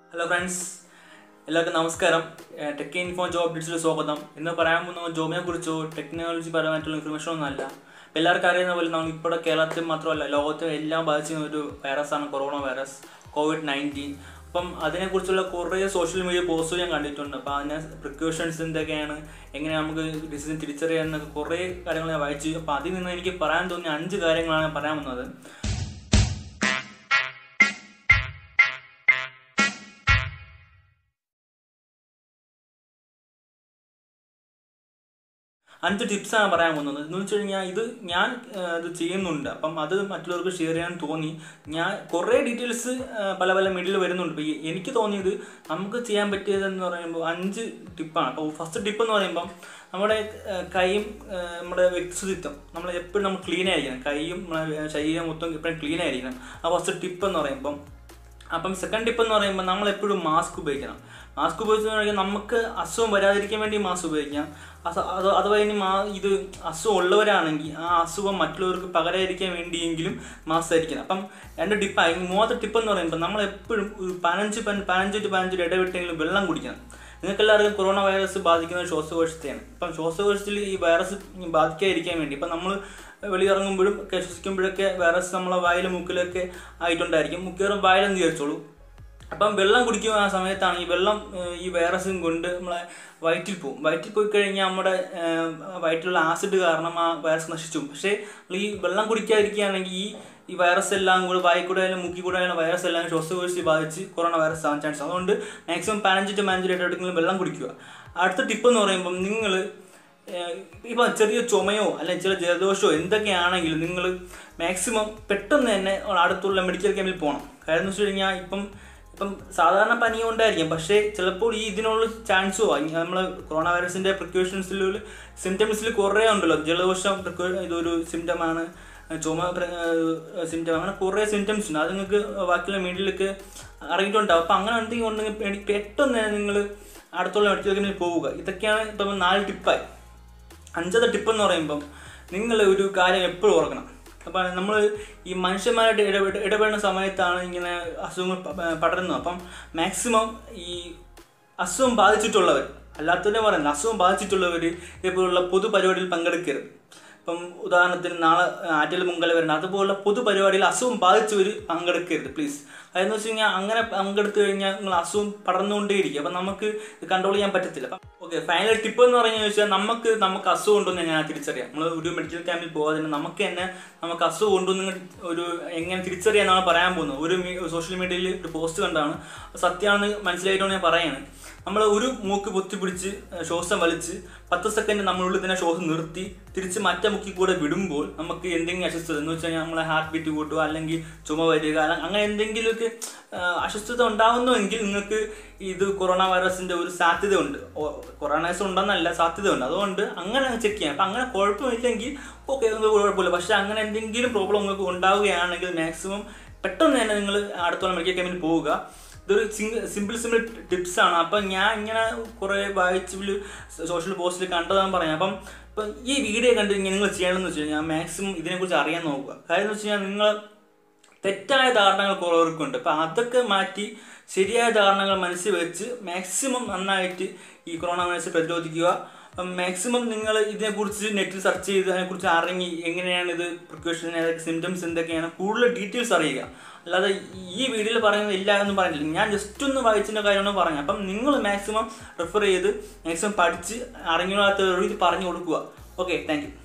Hello friends എല്ലാവർക്കും നമസ്കാരം tech info job ഡിറ്റ്സിൽ സ്വാഗതം ഇന്ന് പറയാൻ പോകുന്ന ജോബിനെ കുറിച്ചോ ടെക്നോളജി പരമായിട്ടുള്ള ഇൻഫർമേഷൻ ഒന്നുമല്ല അപ്പം എല്ലാവർക്കും അറിയുന്ന പോലെ നമ്മൾ ഇപ്പോൾ കേരളത്തിൽ മാത്രമല്ല ലോകത്തെ എല്ലാം ബാധിച്ചിരുന്ന ഒരു വൈറസാണ് കൊറോണ വൈറസ് കോവിഡ് നയൻറ്റീൻ അപ്പം അതിനെക്കുറിച്ചുള്ള കുറേ സോഷ്യൽ മീഡിയ പോസ്റ്റുകൾ ഞാൻ കണ്ടിട്ടുണ്ട് അപ്പോൾ അതിന് പ്രിക്കോഷൻസ് എന്തൊക്കെയാണ് എങ്ങനെ നമുക്ക് ഡിസീസ് തിരിച്ചറിയാമെന്നൊക്കെ കുറേ കാര്യങ്ങൾ ഞാൻ വായിച്ചു അപ്പോൾ അതിൽ നിന്ന് എനിക്ക് പറയാൻ തോന്നിയ അഞ്ച് കാര്യങ്ങളാണ് ഞാൻ പറയാൻ വന്നത് അഞ്ച് ടിപ്സാണ് പറയാൻ പോകുന്നത് എന്ന് വെച്ച് കഴിഞ്ഞാൽ ഇത് ഞാൻ ആ, ഇത് ചെയ്യുന്നുണ്ട് അപ്പം അത് മറ്റുള്ളവർക്ക് ഷെയർ ചെയ്യാൻ തോന്നി ഞാൻ കുറേ ഡീറ്റെയിൽസ് പല പല മീഡിയയിൽ വരുന്നുണ്ട് ഇപ്പോൾ എനിക്ക് തോന്നിയത് നമുക്ക് ചെയ്യാൻ പറ്റിയതെന്ന് പറയുമ്പോൾ അഞ്ച് ടിപ്പാണ് അപ്പോൾ ഫസ്റ്റ് ടിപ്പ് എന്ന് പറയുമ്പം നമ്മുടെ ആ, കൈയും ആ, നമ്മുടെ വ്യക്തിത്വം നമ്മൾ എപ്പോഴും നമ്മൾ ക്ലീൻ ആയിരിക്കണം കൈയും നമ്മുടെ ശരീരം മൊത്തം എപ്പോഴും ക്ലീൻ ആയിരിക്കണം ആ ഫസ്റ്റ് ടിപ്പ് എന്ന് പറയുമ്പം അപ്പം സെക്കൻഡ് ടിപ്പ് എന്ന് പറയുമ്പോൾ നമ്മൾ എപ്പോഴും മാസ്ക് ഉപയോഗിക്കണം മാസ്ക് ഉപയോഗിച്ചാൽ നമുക്ക് അസുഖം വരാതിരിക്കാൻ വേണ്ടി മാസ്ക് ഉപയോഗിക്കാം അസ- അത് അഥവാ ഇനി മാ ഇത് അസുഖം ഉള്ളവരാണെങ്കിൽ ആ അസുഖം മറ്റുള്ളവർക്ക് പകരാതിരിക്കാൻ വേണ്ടിയെങ്കിലും മാസ്ക് ധരിക്കണം അപ്പം രണ്ട് ടിപ്പായി മൂന്നാമത്തെ ടിപ്പ് എന്ന് പറയുമ്പോൾ നമ്മൾ എപ്പോഴും ഒരു പതിനഞ്ച് പൻ- പതിനഞ്ച് ടു പതിനഞ്ച് ഇടവിട്ടെങ്കിലും വെള്ളം കുടിക്കണം നിങ്ങൾക്ക് എല്ലാവർക്കും കൊറോണ വൈറസ് ബാധിക്കുന്നത് ശ്വാസകോശത്തെയാണ് ഇപ്പം ശ്വാസകോശത്തിൽ ഈ വൈറസ് ബാധിക്കാതിരിക്കാൻ വേണ്ടി ഇപ്പം നമ്മൾ വെളിയിറങ്ങുമ്പോഴും ഒക്കെ ശ്വസിക്കുമ്പോഴൊക്കെ വൈറസ് നമ്മളെ വായിലും മൂക്കിലൊക്കെ ആയിട്ടുണ്ടായിരിക്കും മിക്കവാറും വായിലെന്ന് വിചാരിച്ചോളൂ അപ്പം വെള്ളം കുടിക്കുന്ന ആ സമയത്താണ് ഈ വെള്ളം ഏഹ്, ഈ വൈറസും കൊണ്ട് നമ്മളെ വയറ്റിൽ പോകും വയറ്റിൽ പോയി കഴിഞ്ഞാൽ നമ്മുടെ ഏഹ്, വയറ്റിലുള്ള ആസിഡ് കാരണം ആ വൈറസ് നശിച്ചു പോകും. പക്ഷേ നമ്മൾ ഈ വെള്ളം കുടിക്കാതിരിക്കുകയാണെങ്കിൽ ഈ ഈ വൈറസ് എല്ലാം കൂടെ വായി കൂടെ ആയാലും മുക്കി കൂടെ ആയാലും വൈറസ് എല്ലാം ശ്വാസകോശത്തിൽ ബാധിച്ച് കൊറോണ വൈറസ് ആവാൻ ചാൻസ് അതുകൊണ്ട് മാക്സിമം പതിനഞ്ച് ടു പതിനഞ്ച് ലിറ്റർ എടുക്കുന്ന വെള്ളം കുടിക്കുക അടുത്ത ടിപ്പ് എന്ന് പറയുമ്പം നിങ്ങൾ ഇപ്പം ചെറിയ ചുമയോ അല്ലെങ്കിൽ ചില ജലദോഷമോ എന്തൊക്കെയാണെങ്കിലും നിങ്ങൾ മാക്സിമം പെട്ടെന്ന് തന്നെ അടുത്തുള്ള മെഡിക്കൽ ക്യാമ്പിൽ പോകണം കാര്യം എന്ന് വെച്ച് കഴിഞ്ഞാൽ ഇപ്പം ഇപ്പം സാധാരണ പനി കൊണ്ടായിരിക്കും പക്ഷേ ചിലപ്പോൾ ഈ ഇതിനുള്ള ചാൻസോ നമ്മൾ കൊറോണ വൈറസിന്റെ പ്രിക്കോഷൻസിൽ സിംറ്റംസിൽ കുറേ ഉണ്ടല്ലോ ജലദോഷം precau- ഇതൊരു സിംറ്റമാണ് ചുമ സിംറ്റം അങ്ങനെ കുറേ സിംറ്റംസ് ഉണ്ട് അത് നിങ്ങൾക്ക് ബാക്കിയുള്ള മീഡിയയിലൊക്കെ അറിയിട്ടുണ്ടാവും അപ്പം അങ്ങനെ എന്തെങ്കിലും ഉണ്ടെങ്കിൽ പെ- പെട്ടെന്ന് തന്നെ നിങ്ങൾ അടുത്തുള്ള മെഡിക്കൽ ക്യാമ്പിൽ പോവുക ഇതൊക്കെയാണ് ഇപ്പം നാല് ടിപ്പായി അഞ്ചാമത്തെ ടിപ്പ് എന്ന് പറയുമ്പം നിങ്ങൾ ഒരു കാര്യം എപ്പോഴും ഓർക്കണം അപ്പം നമ്മൾ ഈ മനുഷ്യന്മാരായിട്ട് ഇടപെട ഇടപെടുന്ന സമയത്താണ് ഇങ്ങനെ അസുഖങ്ങൾ പ- പ- പടരുന്നത് അപ്പം മാക്സിമം ഈ അസുഖം ബാധിച്ചിട്ടുള്ളവർ അല്ലാത്തവരെ പറയുന്നത് അസുഖം ബാധിച്ചിട്ടുള്ളവർ ഇതേപോലുള്ള പൊതുപരിപാടിയിൽ പങ്കെടുക്കരുത് ഇപ്പം ഉദാഹരണത്തിന് നാളെ ആറ്റിൽ മുങ്കല വരുന്ന അതുപോലുള്ള പൊതുപരിപാടിയിൽ അസുഖം ബാധിച്ചവർ പങ്കെടുക്കരുത് പ്ലീസ് അതെന്ന് വെച്ച് കഴിഞ്ഞാൽ അങ്ങനെ പങ്കെടുത്തു കഴിഞ്ഞാൽ നിങ്ങൾ അസുഖം പടർന്നുകൊണ്ടേയിരിക്കും അപ്പം നമുക്ക് കൺട്രോൾ ചെയ്യാൻ പറ്റത്തില്ല അപ്പം ഓക്കെ ഫൈനൽ ടിപ്പ് എന്ന് പറഞ്ഞു വെച്ചാൽ നമുക്ക് നമുക്ക് അസുഖം ഉണ്ടെന്ന് എങ്ങനെ തിരിച്ചറിയാം നമ്മൾ ഒരു മെഡിക്കൽ ക്യാമ്പിൽ പോകാതെ തന്നെ നമുക്ക് തന്നെ നമുക്ക് അസുഖം ഉണ്ടെന്ന് ഒരു എങ്ങനെ തിരിച്ചറിയാന്നാണ് പറയാൻ പോകുന്നത് ഒരു സോഷ്യൽ മീഡിയയിൽ ഒരു പോസ്റ്റ് കണ്ടാണ് സത്യമാണെന്ന് മനസ്സിലായിട്ടാണ് ഞാൻ പറയാണ് നമ്മൾ ഒരു മൂക്ക് പൊത്തി പിടിച്ച് ഏഹ്, ശ്വാസം വലിച്ച് പത്ത് സെക്കൻഡ് നമ്മളുള്ളിൽ തന്നെ ശ്വാസം നിർത്തി തിരിച്ച് മറ്റേ മുക്കി കൂടെ വിടുമ്പോൾ നമുക്ക് എന്തെങ്കിലും അസ്വസ്ഥത എന്ന് വെച്ചാൽ നമ്മളെ ഹാർട്ട് ബീറ്റ് കൂട്ടുക അല്ലെങ്കിൽ ചുമ വരിക അല്ല- അങ്ങനെ എന്തെങ്കിലുമൊക്കെ ഏഹ്, അസ്വസ്ഥത ഉണ്ടാവുന്നുവെങ്കിൽ നിങ്ങൾക്ക് ഇത് കൊറോണ വൈറസിന്റെ ഒരു സാധ്യതയുണ്ട് ഓ- കൊറോണ വൈറസ് ഉണ്ടെന്നല്ല സാധ്യതയുണ്ട് അതുകൊണ്ട് അങ്ങനെ ചെക്ക് ചെയ്യാം അപ്പം അങ്ങനെ കുഴപ്പമില്ലെങ്കിൽ ഓക്കെ നിങ്ങൾക്ക് കുഴപ്പമില്ല പക്ഷെ അങ്ങനെ എന്തെങ്കിലും പ്രോബ്ലം നിങ്ങൾക്ക് ഉണ്ടാവുകയാണെങ്കിൽ മാക്സിമം പെട്ടെന്ന് തന്നെ നിങ്ങൾ അടുത്തുള്ള മെഡിക്കൽ ക്യാമ്പിൽ പോവുക ഇതൊരു സിമ്പിൾ സിമ്പിൾ ടിപ്സ് ആണ് അപ്പം ഞാൻ ഇങ്ങനെ കുറേ വായിച്ചിൽ സോഷ്യൽ പോസ്റ്റിൽ കണ്ടതാന്ന് പറയാം അപ്പം ഇപ്പം ഈ വീഡിയോ കണ്ട് ഇങ്ങനെ നിങ്ങൾ ചെയ്യണമെന്ന് വെച്ച് കഴിഞ്ഞാൽ മാക്സിമം ഇതിനെക്കുറിച്ച് അറിയാൻ നോക്കുക കാര്യം എന്ന് വെച്ച് കഴിഞ്ഞാൽ നിങ്ങൾ തെറ്റായ ധാരണകൾ കുറവർക്കുണ്ട് അപ്പം അതൊക്കെ മാറ്റി ശരിയായ ധാരണകൾ മനസ്സിൽ വെച്ച് മാക്സിമം നന്നായിട്ട് ഈ കൊറോണ വൈറസ് പ്രതിരോധിക്കുക മാക്സിമം നിങ്ങൾ ഇതിനെക്കുറിച്ച് നെറ്റിൽ സെർച്ച് ചെയ്ത് അതിനെക്കുറിച്ച് അറിഞ്ഞ് എങ്ങനെയാണ് ഇത് പ്രിക്കോഷൻ ഏതൊക്കെ സിംറ്റംസ് എന്തൊക്കെയാണ് കൂടുതൽ ഡീറ്റെയിൽസ് അറിയുക അല്ലാതെ ഈ വീഡിയോയിൽ പറയുന്നത് ഇല്ല എന്ന് പറഞ്ഞില്ല ഞാൻ ജസ്റ്റ് ഒന്ന് വായിച്ചതിൻ്റെ കാര്യമാണ് പറഞ്ഞത് അപ്പം നിങ്ങൾ മാക്സിമം റെഫർ ചെയ്ത് മാക്സിമം പഠിച്ച് അറിഞ്ഞാത്തവരോട് ഇത് പറഞ്ഞു കൊടുക്കുക ഓക്കെ താങ്ക് യു